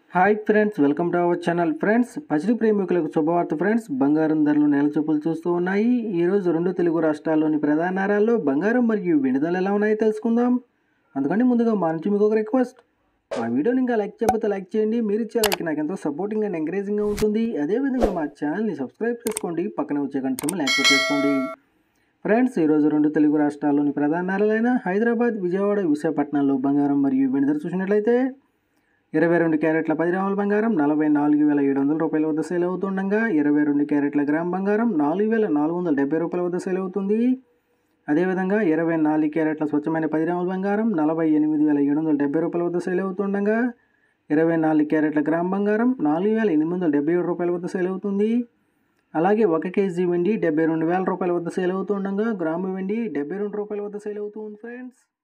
hi friends welcome to our channel friends పసిడి ప్రేమికులకు శుభవార్త ఫ్రెండ్స్ బంగారం ధరలు నెల చూపులు చూస్తూ ఉన్నాయి ఈరోజు రెండు తెలుగు రాష్ట్రాల్లోని ప్రధాన నగరాల్లో బంగారం మరియు వెండి ధరలు ఎలా ఉన్నాయో తెలుసుకుందాం అందుకని ముందుగా మా నుంచి మీకు ఒక రిక్వెస్ట్ మా వీడియోని ఇంకా లైక్ చేయకపోతే లైక్ చేయండి మీరు ఇచ్చే లైక్ నాకు ఎంతో సపోర్టింగ్ అండ్ ఎంకరేజింగ్గా ఉంటుంది అదేవిధంగా మా ఛానల్ని సబ్స్క్రైబ్ చేసుకోండి పక్కన వచ్చే గంట యాక్టివేట్ చేసుకోండి ఫ్రెండ్స్ ఈరోజు రెండు తెలుగు రాష్ట్రాల్లోని ప్రధాన నగరాలైన హైదరాబాద్ విజయవాడ విశాఖపట్నంలో బంగారం మరియు వెండి ధర చూసినట్లయితే ఇరవై రెండు క్యారెట్ల పది గ్రాముల బంగారం నలభై నాలుగు వేల ఏడు వందల రూపాయల వద్ద సేల్ అవుతుండగా ఇరవై రెండు క్యారెట్ల గ్రామ్ బంగారం నాలుగు వేల నాలుగు వందల డెబ్బై రూపాయల వద్ద సేల్ అవుతుంది అదేవిధంగా ఇరవై నాలుగు క్యారెట్ల స్వచ్ఛమైన పది గ్రాముల బంగారం నలభై ఎనిమిది వేల ఏడు వందల డెబ్బై రూపాయల వద్ద సేల్ అవుతుండగా ఇరవై నాలుగు క్యారెట్ల గ్రామ్ బంగారం నాలుగు వేల ఎనిమిది వందల డెబ్బై ఏడు రూపాయల వద్ద సేల్ అవుతుంది అలాగే ఒక కేజీ వెండి డెబ్బై రెండు వేల రూపాయల వద్ద సేల్ అవుతుండగా గ్రాము వెండి డెబ్బై రెండు రూపాయల వద్ద సేల్ అవుతుంది ఫ్రెండ్స్